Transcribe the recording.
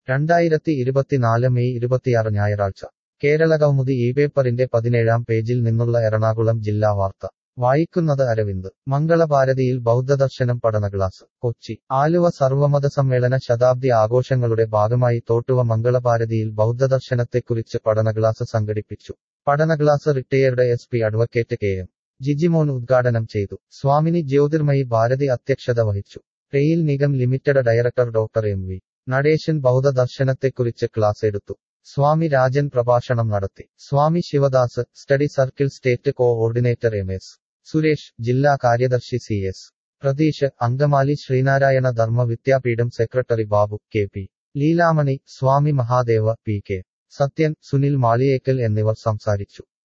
രണ്ടായിരത്തി ഇരുപത്തിനാല് മെയ് ഇരുപത്തിയാറ് ഞായറാഴ്ച കേരള കൗമുദി ഈ പേപ്പറിന്റെ പതിനേഴാം പേജിൽ നിന്നുള്ള എറണാകുളം ജില്ലാ വാർത്ത വായിക്കുന്നത് അരവിന്ദ് മംഗളഭാരതിയിൽ ബൗദ്ധദർശനം പഠന ക്ലാസ് കൊച്ചി ആലുവ സർവമത സമ്മേളന ശതാബ്ദി ആഘോഷങ്ങളുടെ ഭാഗമായി തോട്ടുവ മംഗളഭാരതിയിൽ ബൗദ്ധദർശനത്തെക്കുറിച്ച് പഠന ക്ലാസ് സംഘടിപ്പിച്ചു പഠന class retired S P advocate K M Jijimon ഉദ്ഘാടനം ചെയ്തു സ്വാമിനി ജ്യോതിർമയി ഭാരതി അധ്യക്ഷത വഹിച്ചു rail Nigam limited director doctor M V Nadesan ബൗദ്ധദർശനത്തെക്കുറിച്ച് ക്ലാസ് എടുത്തു സ്വാമി രാജൻ പ്രഭാഷണം നടത്തി Swami Sivadas study circle state coordinator M S Suresh ജില്ലാ കാര്യദർശി C S Pratheesh Angamaly Sreenarayana Dharma Vidyapeetham secretary Babu K P Leelamani Swami Mahadeva P K Sathyan Sunil Maliyekkal എന്നിവർ സംസാരിച്ചു